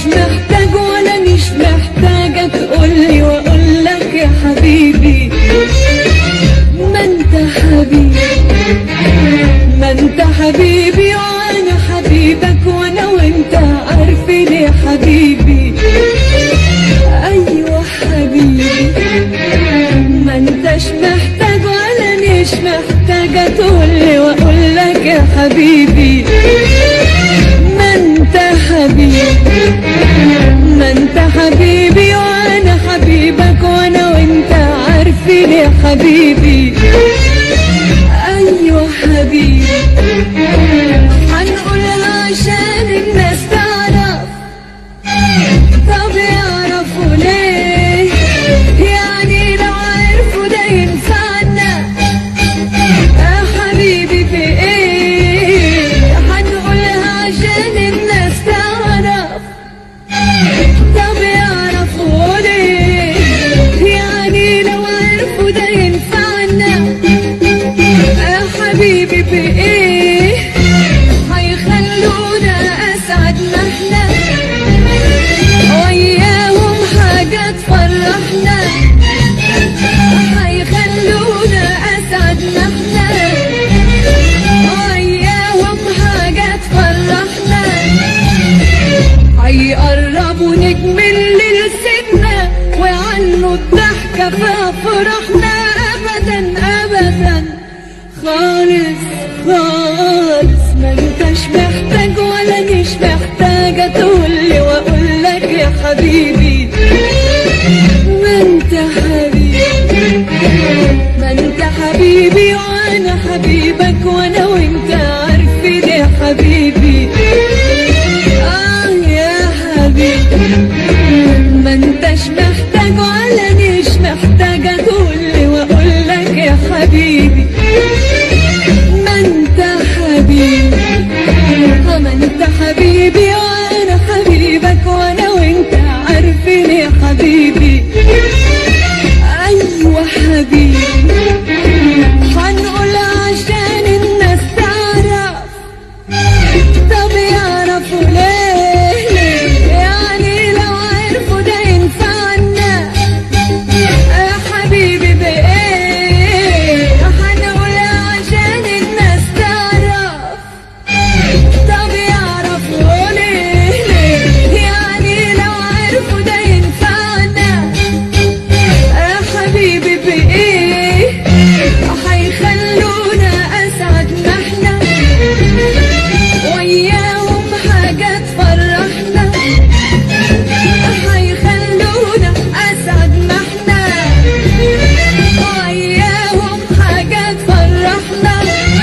محتاج ولا مش محتاجة تقولي واقول لك يا حبيبي ما انت حبيبي ما انت حبيبي وانا حبيبك وانا وانت عارفين يا حبيبي ايوه حبيبي ما انتش محتاج ولا مش محتاجة تقولي واقول لك يا حبيبي ما انت حبيبي ما انت حبيبي وانا حبيبك وانا وانت عارفين يا حبيبي ايوه حبيبي هنقولها عشان الناس تعرف طب يعرفوا ليه يعني لو عرفوا ده ينفعنا يا حبيبي في ايه هنقولها عشان الناس تعرف طب يعرفوا ليه يعني لو عرفوا ده ينفعنا يا حبيبي في ايه هيخلونا اسعد ما احنا وياهم حاجة تفرحنا هيخلونا اسعد ما احنا وياهم حاجة تفرحنا هيقربوا نجمل لسنا وعنه الضحكة في فرحنا ابدا ابدا خالص خالص ما انتش محتاج ولا مش محتاجة تقولي واقول لك يا حبيبي ما انت حبيبي ما انت حبيبي وانا حبيبك وانا وانت عارفين يا حبيبي اه يا حبيبي ما انتش محتاج ولا مش محتاجة تقولي واقول لك يا حبيبي ما انت حبيبي اه ما انت حبيبي وانا حبيبك وانا وانت عارفين يا حبيبي ايوه حبيبي هنقول عشان الناس تعرف طب يعرفوا ليه ليه؟ يعني لو عرفوا ده ينفعنا يا حبيبي بإيه هنقول عشان الناس تعرف طب يعرفوا ليه ليه يعني لو عرفوا ده ينفعنا يا حبيبي بإيه هيخلونا أسعد ما احنا وياهم حاجة تفرحنا هيخلونا أسعد ما احنا وياهم حاجة تفرحنا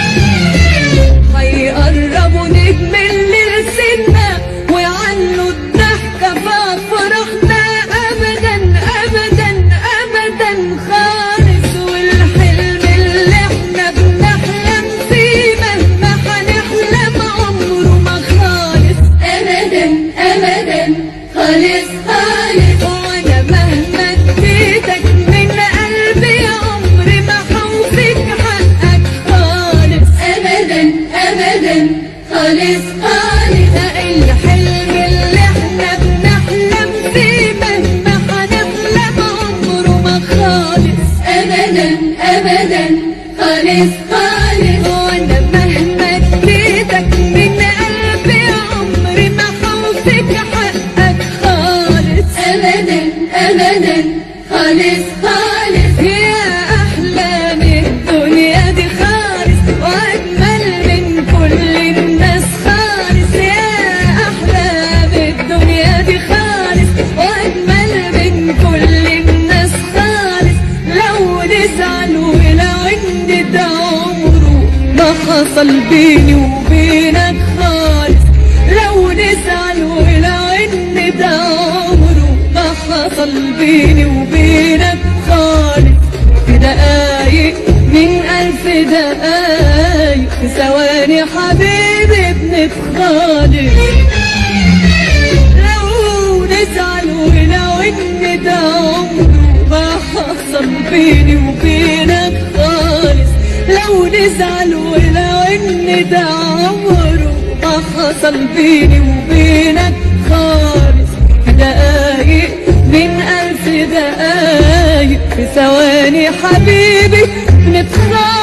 هيقربوا نجمل لسنا ويعنوا الضحكة ففرحنا أبدا أبدا أبدا خالص والحلم اللي احنا بنحلم فيه مهما هنحلم عمره ما خالص أبدا أبدا خالص خالص وانا مهما اديتك من قلبي عمري ما هوفيك حقك خالص أبدا أبدا خالص خالص الحلم اللي احنا بنحلم فيه مهما هنحلم عمره ما خالص أبدا أبدا خالص خالص وانا مهما اديتك من قلبي عمري ما هوفيك حقك خالص أبدا أبدا خالص خالص يا أحلام الدنيا دي خالص وأجمل من كل الناس خالص يا أحلام الدنيا دي خالص وأجمل من كل الناس خالص لو نزعل ولو إن ده عمره ما حصل بيني وبينك خالص لو نزعل ولو إن ده عمره ما حصل بيني وبينك خالص في دقايق من ألف دقايق في ثواني حبيبي بنتخالف لو نزعل ولو إن ده عمره ما حصل بيني وبينك خالص لو نزعل ولو إن ده عمره ما حصل بيني وبينك خالص دقايق من ألف دقايق في ثواني حبيبي نتخانق